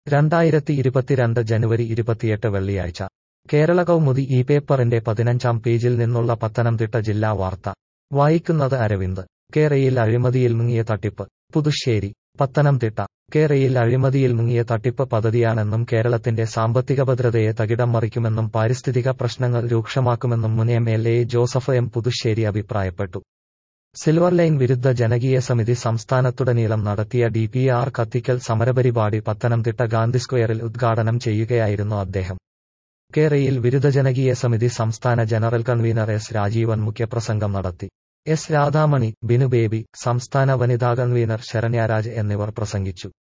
രണ്ടായിരത്തി ഇരുപത്തിരണ്ട് ജനുവരി ഇരുപത്തിയെട്ട് വെള്ളിയാഴ്ച കേരള കൗമുദി ഈ പേപ്പറിന്റെ പതിനഞ്ചാം പേജിൽ നിന്നുള്ള പത്തനംതിട്ട ജില്ലാ വാർത്ത വായിക്കുന്നത് അരവിന്ദ് കേരയിൽ അഴിമതിയിൽ മുങ്ങിയ തട്ടിപ്പ് പുതുശ്ശേരി പത്തനംതിട്ട കേരയിൽ അഴിമതിയിൽ മുങ്ങിയ തട്ടിപ്പ് പദ്ധതിയാണെന്നും കേരളത്തിന്റെ സാമ്പത്തിക ഭദ്രതയെ തകിടം മറിക്കുമെന്നും പാരിസ്ഥിതിക പ്രശ്നങ്ങൾ രൂക്ഷമാക്കുമെന്നും മുൻ M L A Joseph M Puthussery അഭിപ്രായപ്പെട്ടു സിൽവർ ലൈൻ വിരുദ്ധ ജനകീയ സമിതി സംസ്ഥാനത്തുടനീളം നടത്തിയ ഡി പി ആർ കത്തിക്കൽ സമരപരിപാടി പത്തനംതിട്ട ഗാന്ധി സ്ക്വയറിൽ ഉദ്ഘാടനം ചെയ്യുകയായിരുന്നു അദ്ദേഹം കേരയിൽ വിരുദ്ധ ജനകീയ സമിതി സംസ്ഥാന ജനറൽ കൺവീനർ എസ് രാജീവൻ മുഖ്യപ്രസംഗം നടത്തി എസ് രാധാമണി ബിനു ബേബി സംസ്ഥാന വനിതാ കൺവീനർ ശരണ്യരാജ് എന്നിവർ പ്രസംഗിച്ചു